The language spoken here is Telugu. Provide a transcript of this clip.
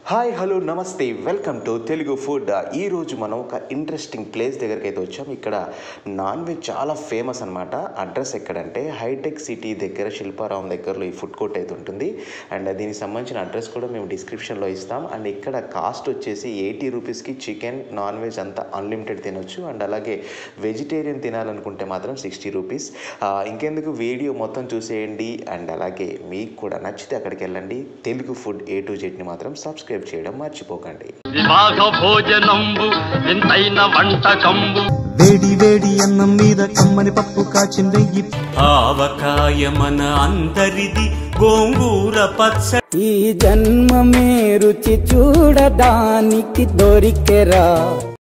హాయ్ హలో నమస్తే వెల్కమ్ టు తెలుగు ఫుడ్ ఈ రోజు మనం ఒక ఇంట్రెస్టింగ్ ప్లేస్ దగ్గరికి అయితే వచ్చాం ఇక్కడ నాన్ వెజ్ చాలా ఫేమస్ అనమాట అడ్రస్ ఎక్కడంటే హైటెక్ సిటీ దగ్గర శిల్పారావం దగ్గరలో ఈ ఫుడ్ కోర్ట్ అయితే ఉంటుంది అండ్ దీనికి సంబంధించిన అడ్రస్ కూడా మేము డిస్క్రిప్షన్లో ఇస్తాం అండ్ ఇక్కడ కాస్ట్ వచ్చేసి ఎయిటీ రూపీస్కి చికెన్ నాన్ వెజ్ అంతా అన్లిమిటెడ్ తినొచ్చు అండ్ అలాగే వెజిటేరియన్ తినాలనుకుంటే మాత్రం సిక్స్టీ రూపీస్ ఇంకెందుకు వీడియో మొత్తం చూసేయండి అండ్ అలాగే మీకు కూడా నచ్చితే అక్కడికి వెళ్ళండి తెలుగు ఫుడ్ ఏ టు జెడ్ని మాత్రం సబ్స్క్రైబ్ చేయడం మర్చిపోకండి వివాహ భోజనంబు వింతైన వంటకంబు వేడి వేడి అన్నం మీద కమ్మని పప్పు కాచిందెయ్యి ఆవకాయ మన అందరిది గోంగూర పచ్చ ఈ జన్మమే రుచి చూడడానికి దొరికెరా